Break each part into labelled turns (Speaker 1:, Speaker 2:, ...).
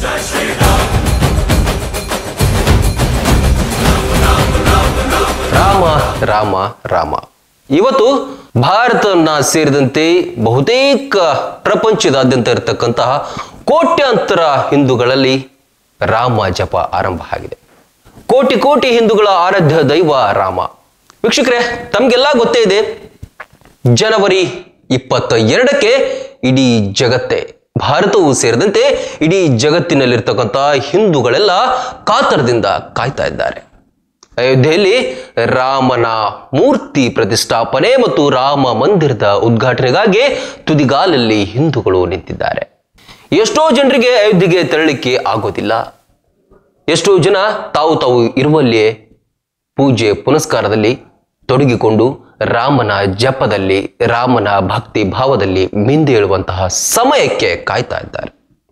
Speaker 1: ರಾಮ ರಾಮ ರಾಮ ಇವತ್ತು ಭಾರತವನ್ನ ಸೇರಿದಂತೆ ಬಹುತೇಕ ಪ್ರಪಂಚದಾದ್ಯಂತ ಇರತಕ್ಕಂತಹ ಕೋಟ್ಯಾಂತರ ಹಿಂದೂಗಳಲ್ಲಿ ರಾಮ ಜಪ ಆರಂಭ ಆಗಿದೆ ಕೋಟಿ ಕೋಟಿ ಹಿಂದೂಗಳ ಆರಾಧ್ಯ ದೈವ ರಾಮ ವೀಕ್ಷಕರೇ ತಮಗೆಲ್ಲ ಗೊತ್ತೇ ಇದೆ ಜನವರಿ ಇಪ್ಪತ್ತ ಎರಡಕ್ಕೆ ಇಡೀ ಜಗತ್ತೇ ಭಾರತವೂ ಸೇರಿದಂತೆ ಇಡೀ ಜಗತ್ತಿನಲ್ಲಿರ್ತಕ್ಕಂಥ ಹಿಂದೂಗಳೆಲ್ಲ ಕಾತರದಿಂದ ಕಾಯ್ತಾ ಇದ್ದಾರೆ ಅಯೋಧ್ಯೆಯಲ್ಲಿ ರಾಮನ ಮೂರ್ತಿ ಪ್ರತಿಷ್ಠಾಪನೆ ಮತ್ತು ರಾಮ ಮಂದಿರದ ಉದ್ಘಾಟನೆಗಾಗಿ ತುದಿಗಾಲಲ್ಲಿ ಹಿಂದೂಗಳು ನಿಂತಿದ್ದಾರೆ ಎಷ್ಟೋ ಜನರಿಗೆ ಅಯೋಧ್ಯೆಗೆ ತೆರಳಿಕ್ಕೆ ಆಗೋದಿಲ್ಲ ಎಷ್ಟೋ ಜನ ತಾವು ತಾವು ಇರುವಲ್ಲಿಯೇ ಪೂಜೆ ಪುನಸ್ಕಾರದಲ್ಲಿ ತೊಡಗಿಕೊಂಡು ರಾಮನ ಜಪದಲ್ಲಿ ರಾಮನ ಭಕ್ತಿ ಭಾವದಲ್ಲಿ ಮಿಂದೇಳುವಂತಹ ಸಮಯಕ್ಕೆ ಕಾಯ್ತಾ ಇದ್ದಾರೆ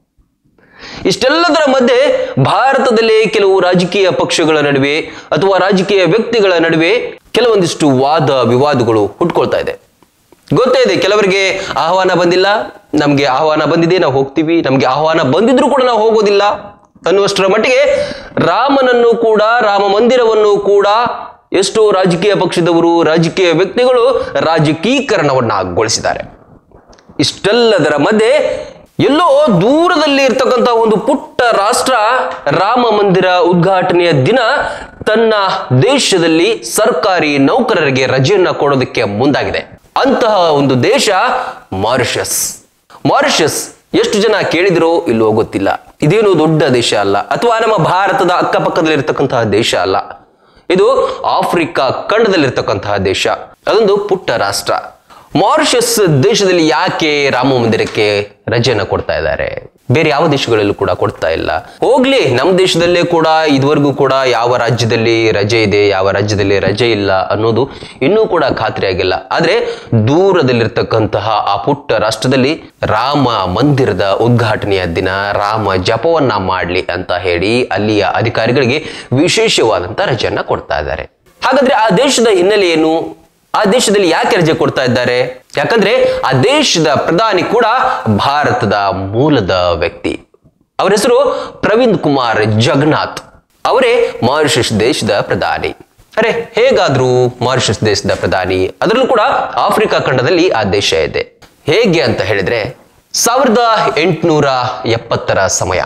Speaker 1: ಇಷ್ಟೆಲ್ಲದರ ಮಧ್ಯೆ ಭಾರತದಲ್ಲಿ ಕೆಲವು ರಾಜಕೀಯ ಪಕ್ಷಗಳ ನಡುವೆ ಅಥವಾ ರಾಜಕೀಯ ವ್ಯಕ್ತಿಗಳ ನಡುವೆ ಕೆಲವೊಂದಿಷ್ಟು ವಾದ ವಿವಾದಗಳು ಹುಟ್ಕೊಳ್ತಾ ಇದೆ ಗೊತ್ತೇ ಇದೆ ಕೆಲವರಿಗೆ ಆಹ್ವಾನ ಬಂದಿಲ್ಲ ನಮಗೆ ಆಹ್ವಾನ ಬಂದಿದೆ ನಾವು ಹೋಗ್ತೀವಿ ನಮಗೆ ಆಹ್ವಾನ ಬಂದಿದ್ರೂ ಕೂಡ ನಾವು ಹೋಗೋದಿಲ್ಲ ಅನ್ನುವಷ್ಟರ ಮಟ್ಟಿಗೆ ರಾಮನನ್ನು ಕೂಡ ರಾಮ ಮಂದಿರವನ್ನು ಕೂಡ ಎಷ್ಟೋ ರಾಜಕೀಯ ಪಕ್ಷದವರು ರಾಜಕೀಯ ವ್ಯಕ್ತಿಗಳು ರಾಜಕೀಕರಣವನ್ನಗೊಳಿಸಿದ್ದಾರೆ ಇಷ್ಟೆಲ್ಲದರ ಮಧ್ಯೆ ಎಲ್ಲೋ ದೂರದಲ್ಲಿ ಇರ್ತಕ್ಕಂಥ ಒಂದು ಪುಟ್ಟ ರಾಷ್ಟ್ರ ರಾಮ ಮಂದಿರ ಉದ್ಘಾಟನೆಯ ದಿನ ತನ್ನ ದೇಶದಲ್ಲಿ ಸರ್ಕಾರಿ ನೌಕರರಿಗೆ ರಜೆಯನ್ನ ಕೊಡೋದಕ್ಕೆ ಮುಂದಾಗಿದೆ ಅಂತಹ ಒಂದು ದೇಶ ಮಾರಿಷಸ್ ಮಾರಿಷಸ್ ಎಷ್ಟು ಜನ ಕೇಳಿದಿರೋ ಇಲ್ಲೋ ಗೊತ್ತಿಲ್ಲ ಇದೇನು ದೊಡ್ಡ ದೇಶ ಅಲ್ಲ ಅಥವಾ ನಮ್ಮ ಭಾರತದ ಅಕ್ಕಪಕ್ಕದಲ್ಲಿ ಇರ್ತಕ್ಕಂತಹ ದೇಶ ಅಲ್ಲ ಇದು ಆಫ್ರಿಕಾ ಖಂಡದಲ್ಲಿರ್ತಕ್ಕಂತಹ ದೇಶ ಅದೊಂದು ಪುಟ್ಟ ರಾಷ್ಟ್ರ ಮಾರಿಷಸ್ ದೇಶದಲ್ಲಿ ಯಾಕೆ ರಾಮ ಮಂದಿರಕ್ಕೆ ರಜೆಯನ್ನ ಕೊಡ್ತಾ ಇದ್ದಾರೆ ಬೇರೆ ಯಾವ ದೇಶಗಳಲ್ಲೂ ಕೂಡ ಕೊಡ್ತಾ ಇಲ್ಲ ಹೋಗ್ಲಿ ನಮ್ಮ ದೇಶದಲ್ಲೇ ಕೂಡ ಇದುವರೆಗೂ ಕೂಡ ಯಾವ ರಾಜ್ಯದಲ್ಲಿ ರಜೆ ಇದೆ ಯಾವ ರಾಜ್ಯದಲ್ಲಿ ರಜೆ ಇಲ್ಲ ಅನ್ನೋದು ಇನ್ನೂ ಕೂಡ ಖಾತ್ರಿ ಆಗಿಲ್ಲ ಆದ್ರೆ ದೂರದಲ್ಲಿರ್ತಕ್ಕಂತಹ ಆ ಪುಟ್ಟ ರಾಷ್ಟ್ರದಲ್ಲಿ ರಾಮ ಮಂದಿರದ ಉದ್ಘಾಟನೆಯ ದಿನ ರಾಮ ಜಪವನ್ನ ಮಾಡ್ಲಿ ಅಂತ ಹೇಳಿ ಅಲ್ಲಿಯ ಅಧಿಕಾರಿಗಳಿಗೆ ವಿಶೇಷವಾದಂತ ರಜೆಯನ್ನ ಕೊಡ್ತಾ ಇದ್ದಾರೆ ಹಾಗಾದ್ರೆ ಆ ದೇಶದ ಹಿನ್ನೆಲೆ ಏನು ಆ ದೇಶದಲ್ಲಿ ಯಾಕೆ ರಜೆ ಕೊಡ್ತಾ ಇದ್ದಾರೆ ಯಾಕಂದ್ರೆ ಆ ದೇಶದ ಪ್ರಧಾನಿ ಕೂಡ ಭಾರತದ ಮೂಲದ ವ್ಯಕ್ತಿ ಅವರ ಹೆಸರು ಪ್ರವೀಣ್ ಕುಮಾರ್ ಜಗನ್ನಾಥ್ ಅವರೇ ಮಾರಿಷಸ್ ದೇಶದ ಪ್ರಧಾನಿ ಅರೆ ಹೇಗಾದ್ರೂ ಮಾರಿಷಸ್ ದೇಶದ ಪ್ರಧಾನಿ ಅದರಲ್ಲೂ ಕೂಡ ಆಫ್ರಿಕಾ ಖಂಡದಲ್ಲಿ ಆ ದೇಶ ಇದೆ ಹೇಗೆ ಅಂತ ಹೇಳಿದ್ರೆ ಸಾವಿರದ ಎಂಟುನೂರ ಎಪ್ಪತ್ತರ ಸಮಯ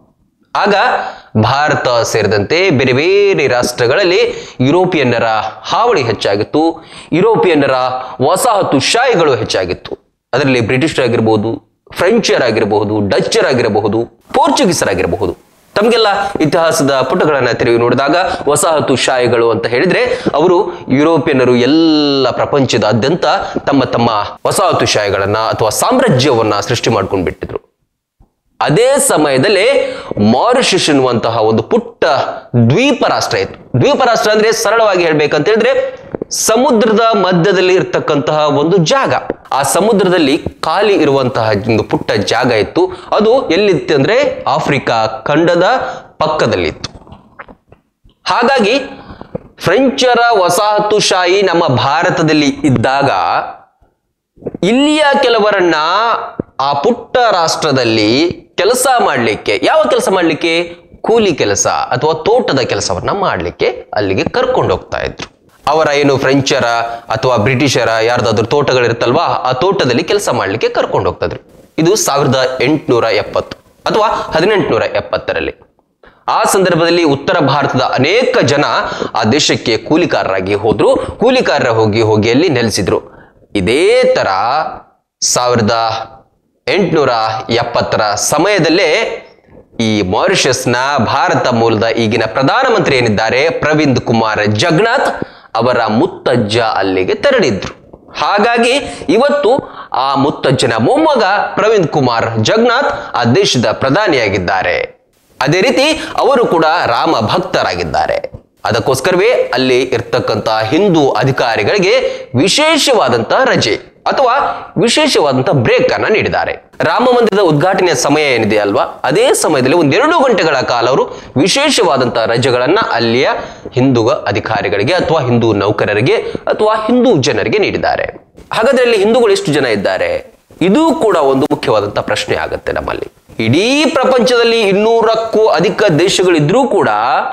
Speaker 1: ಆಗ ಭಾರತ ಸೇರಿದಂತೆ ಬೇರೆ ಬೇರೆ ರಾಷ್ಟ್ರಗಳಲ್ಲಿ ಯುರೋಪಿಯನ್ನರ ಹಾವಳಿ ಹೆಚ್ಚಾಗಿತ್ತು ಯುರೋಪಿಯನ್ನರ ವಸಾಹತುಶಾಹಿಗಳು ಹೆಚ್ಚಾಗಿತ್ತು ಅದರಲ್ಲಿ ಬ್ರಿಟಿಷರಾಗಿರ್ಬೋದು ಫ್ರೆಂಚರಾಗಿರಬಹುದು ಡಚ್ಚರಾಗಿರಬಹುದು ಪೋರ್ಚುಗೀಸರಾಗಿರಬಹುದು ತಮಗೆಲ್ಲ ಇತಿಹಾಸದ ಪುಟಗಳನ್ನ ತಿರುಗಿ ನೋಡಿದಾಗ ವಸಾಹತುಶಾಹಿಗಳು ಅಂತ ಹೇಳಿದ್ರೆ ಅವರು ಯುರೋಪಿಯನ್ನರು ಎಲ್ಲ ಪ್ರಪಂಚದಾದ್ಯಂತ ತಮ್ಮ ತಮ್ಮ ವಸಾಹತುಶಾಹಿಗಳನ್ನ ಅಥವಾ ಸಾಮ್ರಾಜ್ಯವನ್ನ ಸೃಷ್ಟಿ ಮಾಡ್ಕೊಂಡು ಬಿಟ್ಟಿದ್ರು ಅದೇ ಸಮಯದಲ್ಲಿ ಮಾರಿಷಸ್ ಎನ್ನುವಂತಹ ಒಂದು ಪುಟ್ಟ ದ್ವೀಪ ರಾಷ್ಟ್ರ ಇತ್ತು ದ್ವೀಪ ರಾಷ್ಟ್ರ ಅಂದ್ರೆ ಸರಳವಾಗಿ ಹೇಳ್ಬೇಕಂತ ಹೇಳಿದ್ರೆ ಸಮುದ್ರದ ಮಧ್ಯದಲ್ಲಿ ಇರ್ತಕ್ಕಂತಹ ಒಂದು ಜಾಗ ಆ ಸಮುದ್ರದಲ್ಲಿ ಖಾಲಿ ಇರುವಂತಹ ಒಂದು ಪುಟ್ಟ ಜಾಗ ಇತ್ತು ಅದು ಎಲ್ಲಿತ್ತು ಅಂದ್ರೆ ಆಫ್ರಿಕಾ ಖಂಡದ ಪಕ್ಕದಲ್ಲಿತ್ತು ಹಾಗಾಗಿ ಫ್ರೆಂಚರ ವಸಾಹತುಶಾಹಿ ನಮ್ಮ ಭಾರತದಲ್ಲಿ ಇದ್ದಾಗ ಇಲ್ಲಿಯ ಕೆಲವರನ್ನ ಆ ಪುಟ್ಟ ರಾಷ್ಟ್ರದಲ್ಲಿ ಕೆಲಸ ಮಾಡಲಿಕ್ಕೆ ಯಾವ ಕೆಲಸ ಮಾಡಲಿಕ್ಕೆ ಕೂಲಿ ಕೆಲಸ ಅಥವಾ ತೋಟದ ಕೆಲಸವನ್ನ ಮಾಡಲಿಕ್ಕೆ ಅಲ್ಲಿಗೆ ಕರ್ಕೊಂಡು ಹೋಗ್ತಾ ಇದ್ರು ಅವರ ಏನು ಫ್ರೆಂಚರ ಅಥವಾ ಬ್ರಿಟಿಷರ ಯಾರ್ದಾದ್ರೂ ತೋಟಗಳಿರುತ್ತಲ್ವಾ ಆ ತೋಟದಲ್ಲಿ ಕೆಲಸ ಮಾಡಲಿಕ್ಕೆ ಕರ್ಕೊಂಡು ಹೋಗ್ತಾ ಇದ್ರು ಇದು ಸಾವಿರದ ಎಂಟುನೂರ ಎಪ್ಪತ್ತು ಅಥವಾ ಹದಿನೆಂಟುನೂರ ಎಪ್ಪತ್ತರಲ್ಲಿ ಆ ಸಂದರ್ಭದಲ್ಲಿ ಉತ್ತರ ಭಾರತದ ಅನೇಕ ಜನ ಆ ದೇಶಕ್ಕೆ ಕೂಲಿಕಾರರಾಗಿ ಹೋದ್ರು ಕೂಲಿಕಾರರ ಹೋಗಿ ಹೋಗಿ ಅಲ್ಲಿ ನೆಲೆಸಿದ್ರು ಇದೇ ತರ ಸಾವಿರದ ಎಂಟುನೂರ ಎಪ್ಪತ್ತರ ಸಮಯದಲ್ಲೇ ಈ ಮಾರಿಷಸ್ನ ಭಾರತ ಮೂಲದ ಈಗಿನ ಪ್ರಧಾನಮಂತ್ರಿ ಏನಿದ್ದಾರೆ ಪ್ರವೀಣ್ ಕುಮಾರ್ ಜಗನ್ನಾಥ್ ಅವರ ಮುತ್ತಜ್ಜ ಅಲ್ಲಿಗೆ ತೆರಳಿದ್ರು ಹಾಗಾಗಿ ಇವತ್ತು ಆ ಮುತ್ತಜ್ಜನ ಮೊಮ್ಮಗ ಪ್ರವೀಣ್ ಕುಮಾರ್ ಜಗನ್ನಾಥ್ ಆ ದೇಶದ ಪ್ರಧಾನಿಯಾಗಿದ್ದಾರೆ ಅದೇ ರೀತಿ ಅವರು ಕೂಡ ರಾಮ ಭಕ್ತರಾಗಿದ್ದಾರೆ ಅದಕ್ಕೋಸ್ಕರವೇ ಅಲ್ಲಿ ಇರ್ತಕ್ಕಂಥ ಹಿಂದೂ ಅಧಿಕಾರಿಗಳಿಗೆ ವಿಶೇಷವಾದಂತಹ ರಜೆ ಅಥವಾ ವಿಶೇಷವಾದಂತಹ ಬ್ರೇಕ್ ಅನ್ನ ನೀಡಿದ್ದಾರೆ ರಾಮ ಮಂದಿರದ ಉದ್ಘಾಟನೆಯ ಸಮಯ ಏನಿದೆ ಅಲ್ವಾ ಅದೇ ಸಮಯದಲ್ಲಿ ಒಂದೆರಡು ಗಂಟೆಗಳ ಕಾಲ ಅವರು ವಿಶೇಷವಾದಂತಹ ರಜೆಗಳನ್ನ ಅಲ್ಲಿಯ ಹಿಂದೂ ಅಧಿಕಾರಿಗಳಿಗೆ ಅಥವಾ ಹಿಂದೂ ನೌಕರರಿಗೆ ಅಥವಾ ಹಿಂದೂ ಜನರಿಗೆ ನೀಡಿದ್ದಾರೆ ಹಾಗಾದ್ರೆ ಅಲ್ಲಿ ಹಿಂದೂಗಳು ಎಷ್ಟು ಜನ ಇದ್ದಾರೆ ಇದು ಕೂಡ ಒಂದು ಮುಖ್ಯವಾದಂತ ಪ್ರಶ್ನೆ ಆಗುತ್ತೆ ನಮ್ಮಲ್ಲಿ ಇಡೀ ಪ್ರಪಂಚದಲ್ಲಿ ಇನ್ನೂರಕ್ಕೂ ಅಧಿಕ ದೇಶಗಳಿದ್ರೂ ಕೂಡ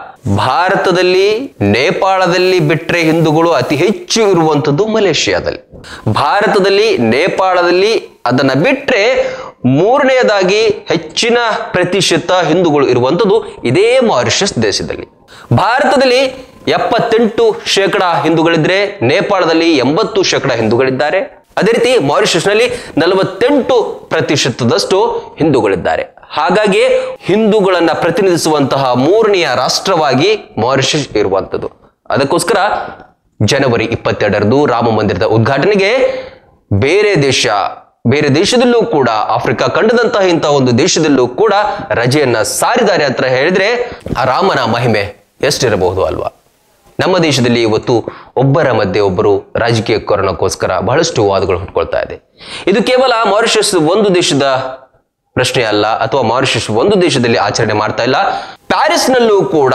Speaker 1: ಭಾರತದಲ್ಲಿ ನೇಪಾಳದಲ್ಲಿ ಬಿಟ್ರೆ ಹಿಂದೂಗಳು ಅತಿ ಹೆಚ್ಚು ಇರುವಂತದ್ದು ಮಲೇಷಿಯಾದಲ್ಲಿ ಭಾರತದಲ್ಲಿ ನೇಪಾಳದಲ್ಲಿ ಅದನ್ನ ಬಿಟ್ರೆ ಮೂರನೆಯದಾಗಿ ಹೆಚ್ಚಿನ ಪ್ರತಿಶತ ಹಿಂದೂಗಳು ಇರುವಂತದ್ದು ಇದೇ ಮಾರಿಷಸ್ ದೇಶದಲ್ಲಿ ಭಾರತದಲ್ಲಿ ಎಪ್ಪತ್ತೆಂಟು ಶೇಕಡ ಹಿಂದೂಗಳಿದ್ರೆ ನೇಪಾಳದಲ್ಲಿ ಎಂಬತ್ತು ಶೇಕಡ ಹಿಂದೂಗಳಿದ್ದಾರೆ ಅದೇ ರೀತಿ ಮಾರಿಷಸ್ನಲ್ಲಿ ನಲವತ್ತೆಂಟು ಪ್ರತಿಶತದಷ್ಟು ಹಿಂದೂಗಳಿದ್ದಾರೆ ಹಾಗಾಗಿ ಹಿಂದೂಗಳನ್ನ ಪ್ರತಿನಿಧಿಸುವಂತಹ ಮೂರನೆಯ ರಾಷ್ಟ್ರವಾಗಿ ಮಾರಿಷಸ್ ಇರುವಂಥದ್ದು ಅದಕ್ಕೋಸ್ಕರ ಜನವರಿ ಇಪ್ಪತ್ತೆರಡರಂದು ರಾಮ ಮಂದಿರದ ಉದ್ಘಾಟನೆಗೆ ಬೇರೆ ದೇಶ ಬೇರೆ ದೇಶದಲ್ಲೂ ಕೂಡ ಆಫ್ರಿಕಾ ಖಂಡದಂತಹ ಇಂತಹ ಒಂದು ದೇಶದಲ್ಲೂ ಕೂಡ ರಜೆಯನ್ನ ಸಾರಿದ್ದಾರೆ ಅಂತ ಹೇಳಿದ್ರೆ ಆ ರಾಮನ ಮಹಿಮೆ ಎಷ್ಟಿರಬಹುದು ಅಲ್ವಾ ನಮ್ಮ ದೇಶದಲ್ಲಿ ಇವತ್ತು ಒಬ್ಬರ ಮಧ್ಯೆ ಒಬ್ಬರು ರಾಜಕೀಯ ಕಾರಣಕ್ಕೋಸ್ಕರ ಬಹಳಷ್ಟು ವಾದಗಳು ಹುಟ್ಕೊಳ್ತಾ ಇದೆ ಇದು ಕೇವಲ ಮಾರಿಷಸ್ ಒಂದು ದೇಶದ ಪ್ರಶ್ನೆ ಅಲ್ಲ ಅಥವಾ ಮಾರಿಷಸ್ ಒಂದು ದೇಶದಲ್ಲಿ ಆಚರಣೆ ಮಾಡ್ತಾ ಇಲ್ಲ ಪ್ಯಾರಿಸ್ನಲ್ಲೂ ಕೂಡ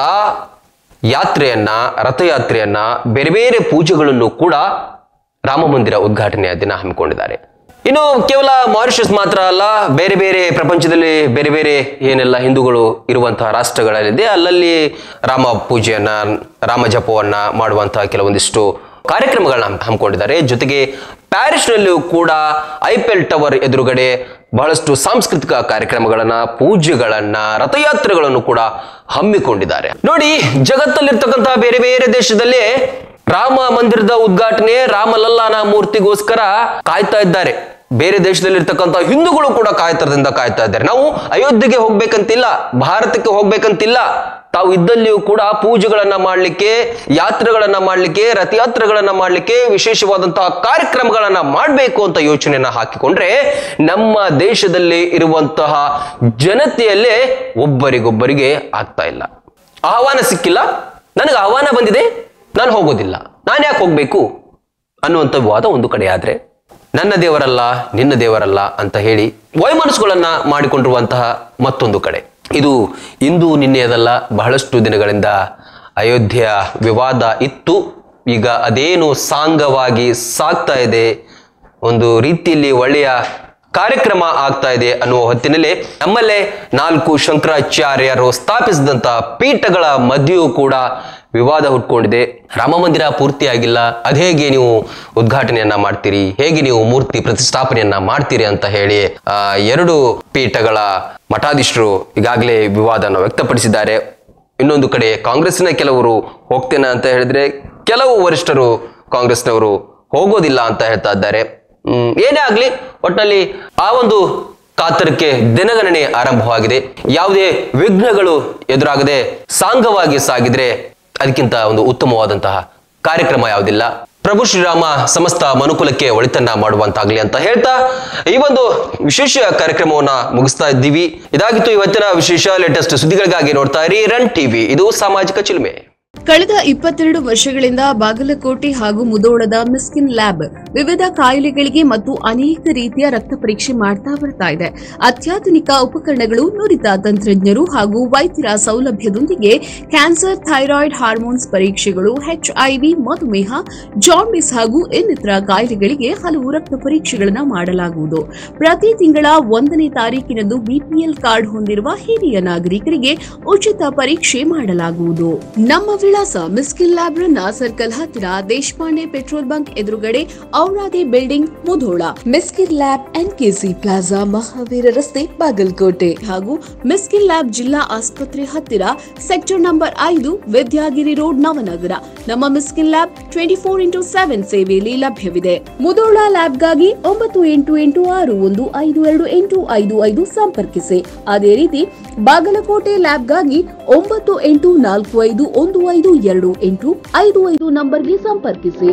Speaker 1: ಯಾತ್ರೆಯನ್ನ ರಥಯಾತ್ರೆಯನ್ನ ಬೇರೆ ಬೇರೆ ಪೂಜೆಗಳನ್ನು ಕೂಡ ರಾಮ ಮಂದಿರ ಉದ್ಘಾಟನೆಯ ದಿನ ಹಮ್ಮಿಕೊಂಡಿದ್ದಾರೆ ಇನ್ನು ಕೇವಲ ಮಾರಿಷಸ್ ಮಾತ್ರ ಅಲ್ಲ ಬೇರೆ ಬೇರೆ ಪ್ರಪಂಚದಲ್ಲಿ ಬೇರೆ ಬೇರೆ ಏನೆಲ್ಲ ಹಿಂದೂಗಳು ಇರುವಂತಹ ರಾಷ್ಟ್ರಗಳಲ್ಲಿದೆ ಅಲ್ಲಲ್ಲಿ ರಾಮ ಪೂಜೆಯನ್ನ ರಾಮ ಜಪವನ್ನ ಮಾಡುವಂತಹ ಕೆಲವೊಂದಿಷ್ಟು ಕಾರ್ಯಕ್ರಮಗಳನ್ನ ಹಮ್ಮಿಕೊಂಡಿದ್ದಾರೆ ಜೊತೆಗೆ ಪ್ಯಾರಿಸ್ನಲ್ಲಿಯೂ ಕೂಡ ಐಪೆಲ್ ಟವರ್ ಎದುರುಗಡೆ ಬಹಳಷ್ಟು ಸಾಂಸ್ಕೃತಿಕ ಕಾರ್ಯಕ್ರಮಗಳನ್ನ ಪೂಜೆಗಳನ್ನ ರಥಯಾತ್ರೆಗಳನ್ನು ಕೂಡ ಹಮ್ಮಿಕೊಂಡಿದ್ದಾರೆ ನೋಡಿ ಜಗತ್ತಲ್ಲಿರ್ತಕ್ಕಂತಹ ಬೇರೆ ಬೇರೆ ದೇಶದಲ್ಲಿ ರಾಮ ಮಂದಿರದ ಉದ್ಘಾಟನೆ ರಾಮಲಲ್ಲಾನ ಮೂರ್ತಿಗೋಸ್ಕರ ಕಾಯ್ತಾ ಇದ್ದಾರೆ ಬೇರೆ ದೇಶದಲ್ಲಿರ್ತಕ್ಕಂಥ ಹಿಂದೂಗಳು ಕೂಡ ಕಾಯ್ತರದಿಂದ ಕಾಯ್ತಾ ಇದ್ದಾರೆ ನಾವು ಅಯೋಧ್ಯೆಗೆ ಹೋಗ್ಬೇಕಂತಿಲ್ಲ ಭಾರತಕ್ಕೆ ಹೋಗ್ಬೇಕಂತಿಲ್ಲ ತಾವು ಇದ್ದಲ್ಲಿಯೂ ಕೂಡ ಪೂಜೆಗಳನ್ನ ಮಾಡಲಿಕ್ಕೆ ಯಾತ್ರೆಗಳನ್ನ ಮಾಡಲಿಕ್ಕೆ ರಥಯಾತ್ರೆಗಳನ್ನ ಮಾಡಲಿಕ್ಕೆ ವಿಶೇಷವಾದಂತಹ ಕಾರ್ಯಕ್ರಮಗಳನ್ನ ಮಾಡಬೇಕು ಅಂತ ಯೋಚನೆಯನ್ನ ಹಾಕಿಕೊಂಡ್ರೆ ನಮ್ಮ ದೇಶದಲ್ಲಿ ಇರುವಂತಹ ಜನತೆಯಲ್ಲೇ ಒಬ್ಬರಿಗೊಬ್ಬರಿಗೆ ಆಗ್ತಾ ಇಲ್ಲ ಆಹ್ವಾನ ಸಿಕ್ಕಿಲ್ಲ ನನಗೆ ಆಹ್ವಾನ ಬಂದಿದೆ ನಾನು ಹೋಗೋದಿಲ್ಲ ನಾನು ಯಾಕೆ ಹೋಗ್ಬೇಕು ಅನ್ನುವಂಥ ವಾದ ಒಂದು ಕಡೆ ಆದ್ರೆ ನನ್ನ ದೇವರಲ್ಲ ನಿನ್ನ ದೇವರಲ್ಲ ಅಂತ ಹೇಳಿ ವೈಮನಸ್ಸುಗಳನ್ನ ಮಾಡಿಕೊಂಡಿರುವಂತಹ ಮತ್ತೊಂದು ಕಡೆ ಇದು ಇಂದು ನಿನ್ನೆಯದಲ್ಲ ಬಹಳಷ್ಟು ದಿನಗಳಿಂದ ಅಯೋಧ್ಯೆಯ ವಿವಾದ ಇತ್ತು ಈಗ ಅದೇನು ಸಾಂಗವಾಗಿ ಸಾಗ್ತಾ ಇದೆ ಒಂದು ರೀತಿಯಲ್ಲಿ ಒಳ್ಳೆಯ ಕಾರ್ಯಕ್ರಮ ಆಗ್ತಾ ಇದೆ ಅನ್ನುವ ಹೊತ್ತಿನಲ್ಲಿ ನಮ್ಮಲ್ಲೇ ನಾಲ್ಕು ಶಂಕರಾಚಾರ್ಯರು ಸ್ಥಾಪಿಸಿದಂತಹ ಪೀಠಗಳ ಮಧ್ಯೆಯೂ ಕೂಡ ವಿವಾದ ಹುಟ್ಕೊಂಡಿದೆ ರಾಮ ಮಂದಿರ ಪೂರ್ತಿಯಾಗಿಲ್ಲ ಅದೇಗೆ ನೀವು ಉದ್ಘಾಟನೆಯನ್ನ ಮಾಡ್ತೀರಿ ಹೇಗೆ ನೀವು ಮೂರ್ತಿ ಪ್ರತಿಷ್ಠಾಪನೆಯನ್ನ ಮಾಡ್ತೀರಿ ಅಂತ ಹೇಳಿ ಆ ಎರಡು ಪೀಠಗಳ ಮಠಾಧೀಶರು ಈಗಾಗಲೇ ವಿವಾದನ ವ್ಯಕ್ತಪಡಿಸಿದ್ದಾರೆ ಇನ್ನೊಂದು ಕಡೆ ಕಾಂಗ್ರೆಸ್ನ ಕೆಲವರು ಹೋಗ್ತೇನೆ ಅಂತ ಹೇಳಿದ್ರೆ ಕೆಲವು ವರಿಷ್ಠರು ಕಾಂಗ್ರೆಸ್ನವರು ಹೋಗೋದಿಲ್ಲ ಅಂತ ಹೇಳ್ತಾ ಇದ್ದಾರೆ ಹ್ಮ್, ಏನೇ ಆಗ್ಲಿ ಒಟ್ಟಿನಲ್ಲಿ ಆ ಒಂದು ಕಾತರಕ್ಕೆ ದಿನಗಣನೆ ಆರಂಭವಾಗಿದೆ ಯಾವುದೇ ವಿಘ್ನಗಳು ಎದುರಾಗದೆ ಸಾಂಗವಾಗಿ ಸಾಗಿದ್ರೆ ಅದಕ್ಕಿಂತ ಒಂದು ಉತ್ತಮವಾದಂತಹ ಕಾರ್ಯಕ್ರಮ ಯಾವುದಿಲ್ಲ ಪ್ರಭು ಶ್ರೀರಾಮ ಸಮಸ್ತ ಮನುಕುಲಕ್ಕೆ ಒಳಿತನ್ನ ಮಾಡುವಂತಾಗ್ಲಿ ಅಂತ ಹೇಳ್ತಾ ಈ ಒಂದು ವಿಶೇಷ ಕಾರ್ಯಕ್ರಮವನ್ನ ಮುಗಿಸ್ತಾ ಇದ್ದೀವಿ ಇದಾಗಿತ್ತು ಇವತ್ತಿನ ವಿಶೇಷ ಲೇಟೆಸ್ಟ್ ಸುದ್ದಿಗಳಿಗಾಗಿ ನೋಡ್ತಾ ಇರಿ ರನ್ ಟಿವಿ ಇದು ಸಾಮಾಜಿಕ ಚಿಲುಮೆ
Speaker 2: ಕಳೆದ ಇಪ್ಪತ್ತೆರಡು ವರ್ಷಗಳಿಂದ ಬಾಗಲಕೋಟೆ ಹಾಗೂ ಮುದೋಳದ ಮಿಸ್ಕಿನ್ ಲ್ಯಾಬ್ ವಿವಿಧ ಕಾಯಿಲೆಗಳಿಗೆ ಮತ್ತು ಅನೇಕ ರೀತಿಯ ರಕ್ತ ಪರೀಕ್ಷೆ ಮಾಡ್ತಾ ಬರ್ತಾ ಇದೆ ಅತ್ಯಾಧುನಿಕ ಉಪಕರಣಗಳು ನುರಿತ ತಂತ್ರಜ್ಞರು ಹಾಗೂ ವೈದ್ಯರ ಸೌಲಭ್ಯದೊಂದಿಗೆ ಕ್ಯಾನ್ಸರ್ ಥೈರಾಯ್ಡ್ ಹಾರ್ಮೋನ್ಸ್ ಪರೀಕ್ಷೆಗಳು ಎಚ್ಐವಿ ಮಧುಮೇಹ ಜಾಂಡಿಸ್ ಹಾಗೂ ಇನ್ನಿತರ ಕಾಯಿಲೆಗಳಿಗೆ ಹಲವು ರಕ್ತ ಪರೀಕ್ಷೆಗಳನ್ನು ಮಾಡಲಾಗುವುದು ಪ್ರತಿ ತಿಂಗಳ ಒಂದನೇ ತಾರೀಕಿನಂದು ಬಿಪಿಎಲ್ ಕಾರ್ಡ್ ಹೊಂದಿರುವ ಹಿರಿಯ ನಾಗರಿಕರಿಗೆ ಉಚಿತ ಪರೀಕ್ಷೆ ಮಾಡಲಾಗುವುದು ನಮ್ಮ ವಿಳಾಸ ಮಿಸ್ಕಿನ್ ಲ್ಯಾಬ್ ರನ್ನ ಸರ್ಕಲ್ ಹತ್ತಿರ ದೇಶಪಾಂಡೆ ಪೆಟ್ರೋಲ್ ಬಂಕ್ ಎದುರುಗಡೆ Auradi building Mudhol Miskin lab NKC plaza Mahaveera ರಸ್ತೆ ಬಾಗಲಕೋಟೆ ಹಾಗೂ ಮಿಸ್ಕಿನ್ ಲ್ಯಾಬ್ ಜಿಲ್ಲಾ ಆಸ್ಪತ್ರೆ ಹತ್ತಿರ ಸೆಕ್ಟರ್ ನಂಬರ್ ಐದು ವಿದ್ಯಾಗಿರಿ ರೋಡ್ ನವನಗರ ನಮ್ಮ Miskin lab twenty four into seven ಸೇವೆಯಲ್ಲಿ ಲಭ್ಯವಿದೆ ಮುಧೋಳ ಲ್ಯಾಬ್ಗಾಗಿ ಒಂಬತ್ತು ಎಂಟು ಎಂಟು ಆರು ಒಂದು ಐದು ಎರಡು ಎಂಟು ಐದು ಐದು ಸಂಪರ್ಕಿಸಿ ಅದೇ ರೀತಿ ಬಾಗಲಕೋಟೆ ಲ್ಯಾಬ್ಗಾಗಿ ಒಂಬತ್ತು ಎಂಟು ನಾಲ್ಕು ಐದು ಒಂದು ಐದು ಎರಡು ಎಂಟು ಐದು ಐದು ನಂಬರ್ಗೆ ಸಂಪರ್ಕಿಸಿ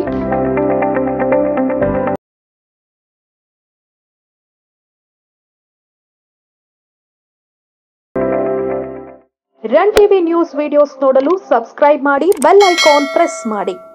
Speaker 3: ರನ್ ಟಿವಿ ನ್ಯೂಸ್ ವಿಡಿಯೋಸ್ ನೋಡಲು ಸಬ್ಸ್ಕ್ರೈಬ್ ಮಾಡಿ ಬೆಲ್ ಐಕಾನ್ ಪ್ರೆಸ್ ಮಾಡಿ